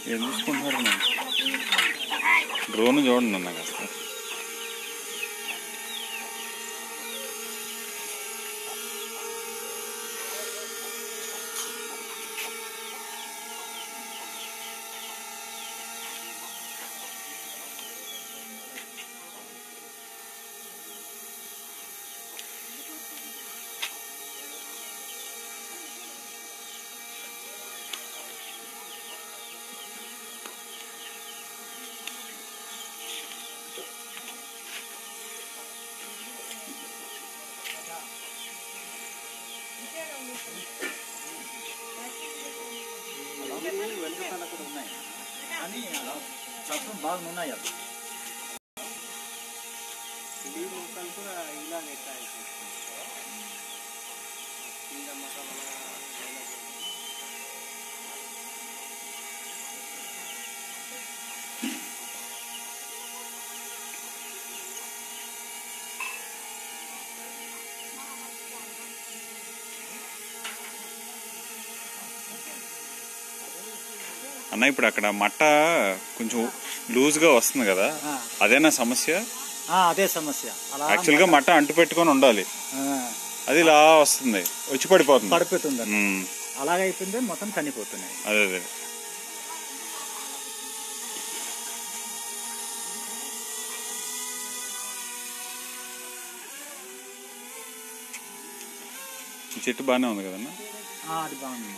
ఏం చూసుకుంటున్నారు నేను డ్రోన్ చూడండి అన్న కాస్త వెనుకకాల కూడా ఉన్నాయి కానీ అలా మొత్తం బాగా ఉన్నాయి అవి ఈ మొక్కలు కూడా ఇలాగే కాయ కింద మొక్కలు అలా ఇలా అన్న ఇప్పుడు అక్కడ మట్ట కొంచెం లూజ్గా వస్తుంది కదా ఆ, అదేనా సమస్య ఆ, అదే సమస్య అలా యాక్చువల్గా మట్ట అంటు పెట్టుకొని ఉండాలి ఆ, అది ఇలా వస్తుంది వచ్చి పడిపోతుంది పడిపోతుంది అది. ఉమ్, అలాగైపోయింది మొత్తం చనిపోతున్నాయి అదే అదే ఈ చెట్టు బాగానే ఉంది కదన్నా ఆ, అది బాగుంది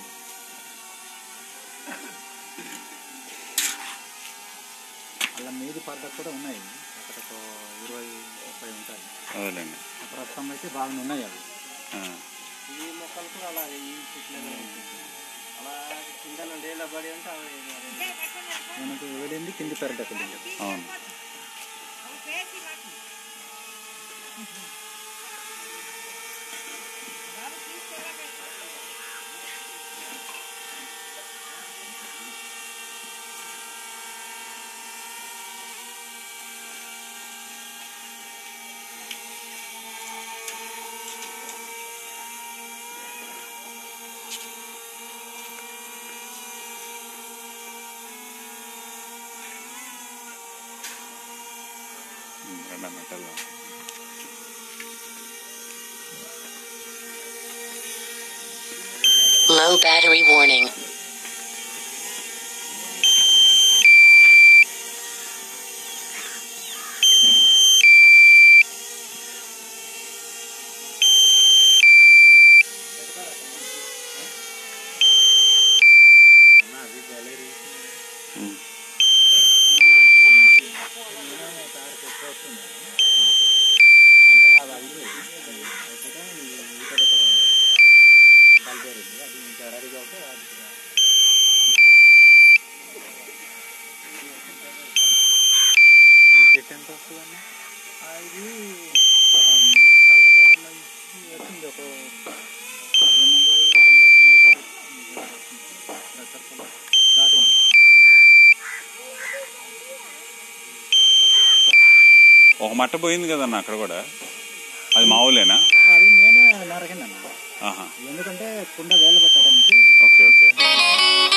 అలా మీది పడ్డ కూడా ఉన్నాయి అక్కడ ఒక ఇరవై ముప్పై ఉంటాయి అదేలేండి ప్రస్తుతం అయితే బాగా ఉన్నాయి అవి ఆ, ఈ మొక్కలు కూడా అలాగే ఈ చెట్లనే ఉంటుంది అలా కింద నుండి ఎలా పడి ఉంటే అవి మరి మనకు వెళ్ళింది కింది పెరటకు అవును ఉమ్, రండి అన్న, అటు వెళ్దాం. Low battery warning. ఉమ్, అంటే అది అయిపోయింది అయిపోతే ఇక్కడ ఒక బల్బేర్ ఉంది అది ఇంకా రెడీగా అవుతే అది ఈ చెట్టు ఎంత వస్తుందన్న ఆ, ఇది ఆ, మూడు చల్లగాల నుంచి వచ్చింది ఒక ఎనభై తొంభై ఒక రకరకాల దాటింది ఒక మట్ట పోయింది కదన్న అక్కడ కూడా అది మామూలేనా అది నేను నరకండి అన్న ఆహా ఎందుకంటే కుండ వేల పెట్టడానికి ఓకే ఓకే